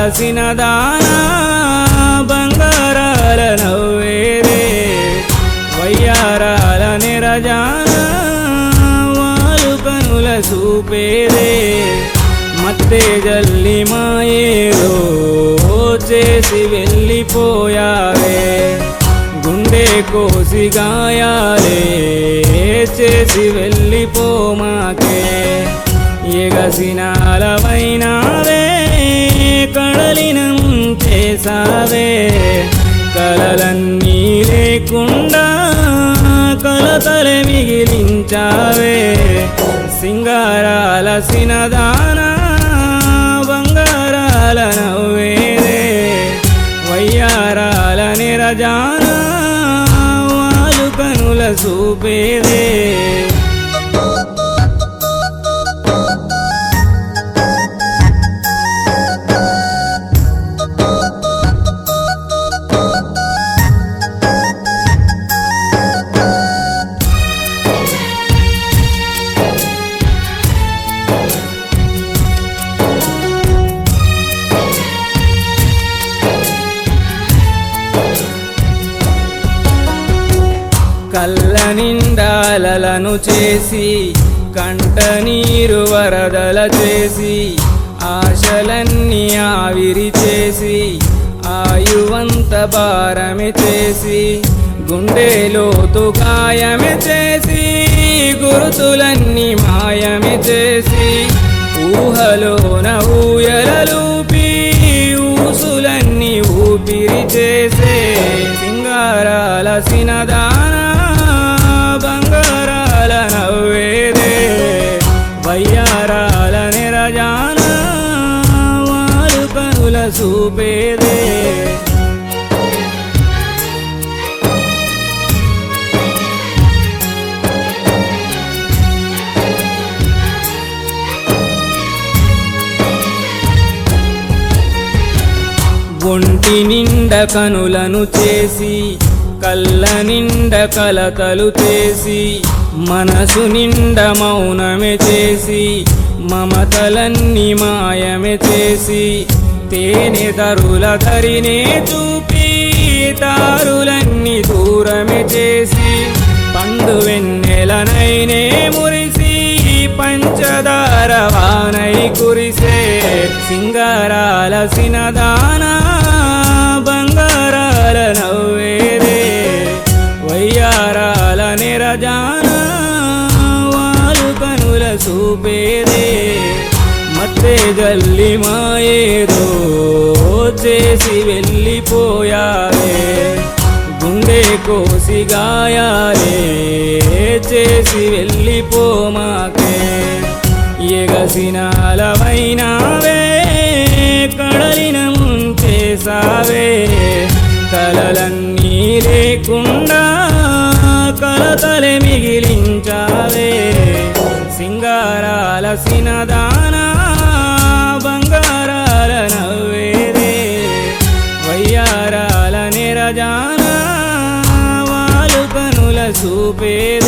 అలసిన దానా బంగారాల నవ్వేరే వయ్యారాల నిరజాన వాలు కనుల చూపేరే మత్తే జల్లి మాయేదో చేసి వెళ్ళిపోయావే గుండె కోసి గాయాలే చేసి వెళ్ళిపోమాకే ఎగసినాలవైనావే కడలిన చేసావే కలలన్నీ లేకుండా కలతలే మిగిలించావే సింగారాల సినదానా బంగారాల నవ్వేరే వయ్యారాల నిరజాన వాలు కనుల చూపేదే కళ్ళ నిండాలలను చేసి కంట నీరు వరదల చేసి ఆశలన్నీ ఆవిరి చేసి ఆయువంత భారమే చేసి గుండెలోతు గాయమే చేసి గురుతులన్నీ మాయమే చేసి ఊహలోన ఊయలలూపి ఊసులన్నీ ఊపిరి చేసే సింగారాల సినదానా బంగారాల నవ్వేదే వయ్యారాల నిరజాన వారు కనుల చూపేదే ఒంటి నిండ కనులను చేసి కళ్ళ నిండ కలతలు చేసి మనసు నిండ మౌనమే చేసి మమతలన్నీ మాయమే చేసి తేనె తరుల ధరినే చూపి తారులన్నీ దూరమే చేసి పండు వెన్నెలనైనే మురిసి పంచదార వానై కురిసే సింగారాల సినదానా బంగారాల నవ్వేరే వయ్యారాల నిరజాన వాలు కనుల చూపేదే మత్తే గల్లి మాయేదో చేసి వెళ్ళిపోయావే గుండె కోసి గాయాలే చేసి వెళ్ళిపోమాకే ఎగసినాలవైనావే కడలిన ముంచేసావే కలలన్నీ లేకుండా కలతలే మిగిలించావే సింగారాల సినదానా బంగారాల నవ్వేరే వయ్యారాల నిరజాన వాలు కనుల చూపేదే